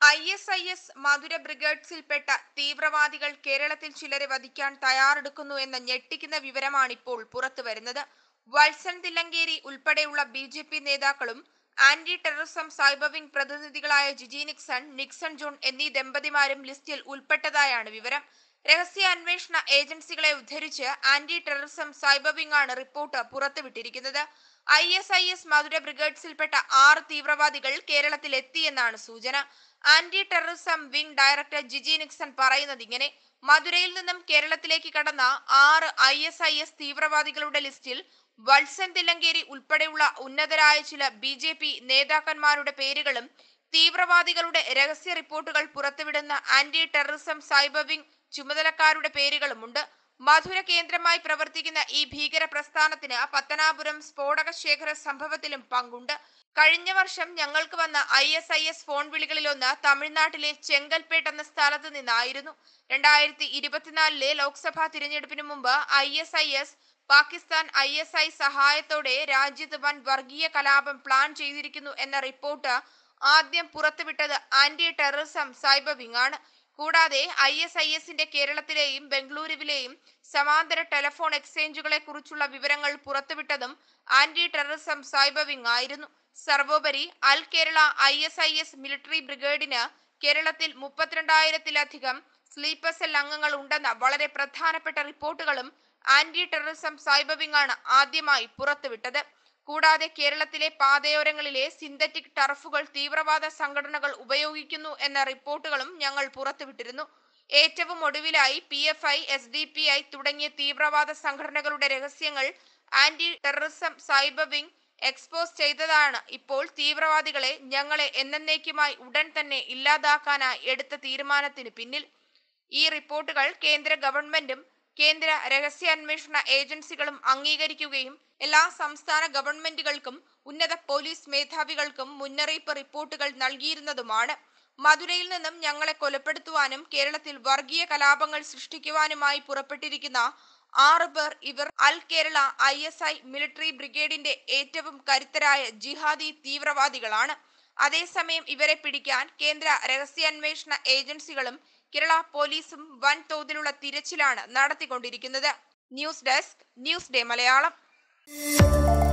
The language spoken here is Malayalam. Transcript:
I S I S Madurai ബ്രിഗേഡ്സിൽപ്പെട്ട തീവ്രവാദികൾ കേരളത്തിൽ ചിലരെ വധിക്കാൻ തയ്യാറെടുക്കുന്നു എന്ന ഞെട്ടിക്കുന്ന വിവരമാണ് ഇപ്പോൾ പുറത്തുവരുന്നത് വത്സൻ തില്ലങ്കേരി ഉൾപ്പെടെയുള്ള ബി ജെ പി നേതാക്കളും ആന്റി ടെററിസം സൈബർ വിംഗ് പ്രതിനിധികളായ ജിജി നിക്സൺ നിക്സൺ ജോൺ എന്നീ ദമ്പതിമാരും ലിസ്റ്റിൽ ഉൾപ്പെട്ടതായാണ് വിവരം രഹസ്യ അന്വേഷണ ഏജൻസികളെ ഉദ്ധരിച്ച് ആന്റി ടെററിസം സൈബർ വിംഗ് ആണ് റിപ്പോർട്ട് പുറത്തുവിട്ടിരിക്കുന്നത് I S I S Madurai ബ്രിഗേഡ്സിൽപ്പെട്ട ആറ് തീവ്രവാദികൾ കേരളത്തിൽ എത്തിയെന്നാണ് സൂചന anti terrorism wing director Jiji Nixon പറയുന്നത് ഇങ്ങനെ മധുരയിൽ നിന്നും കേരളത്തിലേക്ക് കടന്ന ആറ് ഐ എസ് ഐ എസ് തീവ്രവാദികളുടെ ലിസ്റ്റിൽ വത്സൻ തില്ലങ്കേരി ഉൾപ്പെടെയുള്ള ഉന്നതരായ ചില ബി ജെ പി നേതാക്കന്മാരുടെ പേരുകളും തീവ്രവാദികളുടെ രഹസ്യ റിപ്പോർട്ടുകൾ പുറത്തുവിടുന്ന ആന്റി ടെററിസം സൈബർ വിംഗ് ചുമതലക്കാരുടെ പേരുകളുമുണ്ട് മധുര കേന്ദ്രമായി പ്രവർത്തിക്കുന്ന ഈ ഭീകര പ്രസ്ഥാനത്തിന് പത്തനാപുരം സ്ഫോടക ശേഖര സംഭവത്തിലും പങ്കുണ്ട് കഴിഞ്ഞ വർഷം ഞങ്ങൾക്ക് വന്ന I S I S phone വിളികളിലൊന്ന് തമിഴ്നാട്ടിലെ ചെങ്കൽപേട്ട് എന്ന സ്ഥലത്ത് നിന്നായിരുന്നു രണ്ടായിരത്തി ഇരുപത്തിനാലിലെ ലോക്സഭാ തിരഞ്ഞെടുപ്പിന് മുമ്പ് I S I S Pakistan I S I സഹായത്തോടെ രാജ്യത്ത് വൻ വർഗീയ കലാപം പ്ലാൻ ചെയ്തിരിക്കുന്നു എന്ന റിപ്പോർട്ട് ആദ്യം പുറത്തുവിട്ടത് ആന്റി ടെററിസം സൈബർ വിംഗ് ആണ് കൂടാതെ ഐ എസ് ഐ എസിന്റെ കേരളത്തിലെയും ബംഗളൂരുവിലെയും സമാന്തര ടെലിഫോൺ എക്സ്ചേഞ്ചുകളെ കുറിച്ചുള്ള വിവരങ്ങൾ പുറത്തുവിട്ടതും ആന്റി ടെററിസം സൈബർ വിംഗ് ആയിരുന്നു സർവോപരി അൽ Kerala I S I S military ബ്രിഗേഡിന് കേരളത്തിൽ മുപ്പത്തിരണ്ടായിരത്തിലധികം സ്ലീപ്പർ സെൽ അംഗങ്ങൾ ഉണ്ടെന്ന വളരെ പ്രധാനപ്പെട്ട റിപ്പോർട്ടുകളും ആന്റി ടെററിസം സൈബർ വിംഗ് ആണ് ആദ്യമായി പുറത്തുവിട്ടത് കൂടാതെ കേരളത്തിലെ പാതയോരങ്ങളിലെ സിന്തറ്റിക് ടർഫുകൾ തീവ്രവാദ സംഘടനകൾ ഉപയോഗിക്കുന്നു എന്ന റിപ്പോർട്ടുകളും ഞങ്ങൾ പുറത്തുവിട്ടിരുന്നു ഏറ്റവും ഒടുവിലായി P F I S D P I തുടങ്ങിയ തീവ്രവാദ സംഘടനകളുടെ രഹസ്യങ്ങൾ anti terrorism cyber wing expose ചെയ്തതാണ് ഇപ്പോൾ തീവ്രവാദികളെ ഞങ്ങളെ എന്നേക്കുമായി ഉടൻ തന്നെ ഇല്ലാതാക്കാനായി എടുത്ത തീരുമാനത്തിന് പിന്നിൽ ഈ റിപ്പോർട്ടുകൾ കേന്ദ്ര ഗവൺമെന്റും കേന്ദ്ര രഹസ്യാന്വേഷണ ഏജൻസികളും അംഗീകരിക്കുകയും എല്ലാ സംസ്ഥാന ഗവൺമെന്റുകൾക്കും ഉന്നത പോലീസ് മേധാവികൾക്കും മുന്നറിയിപ്പ് റിപ്പോർട്ടുകൾ നൽകിയിരുന്നതുമാണ് മധുരയിൽ നിന്നും ഞങ്ങളെ കൊലപ്പെടുത്തുവാനും കേരളത്തിൽ വർഗീയ കലാപങ്ങൾ സൃഷ്ടിക്കുവാനുമായി പുറപ്പെട്ടിരിക്കുന്ന ആറ് പേർ ഇവർ അൽ Kerala I S I military ബ്രിഗേഡിന്റെ ഏറ്റവും കരുത്തരായ ജിഹാദി തീവ്രവാദികളാണ് അതേസമയം ഇവരെ പിടിക്കാൻ കേന്ദ്ര രഹസ്യാന്വേഷണ ഏജൻസികളും കേരള പോലീസും വൻതോതിലുള്ള തിരച്ചിലാണ് നടത്തിക്കൊണ്ടിരിക്കുന്നത് news desk news day Malayalam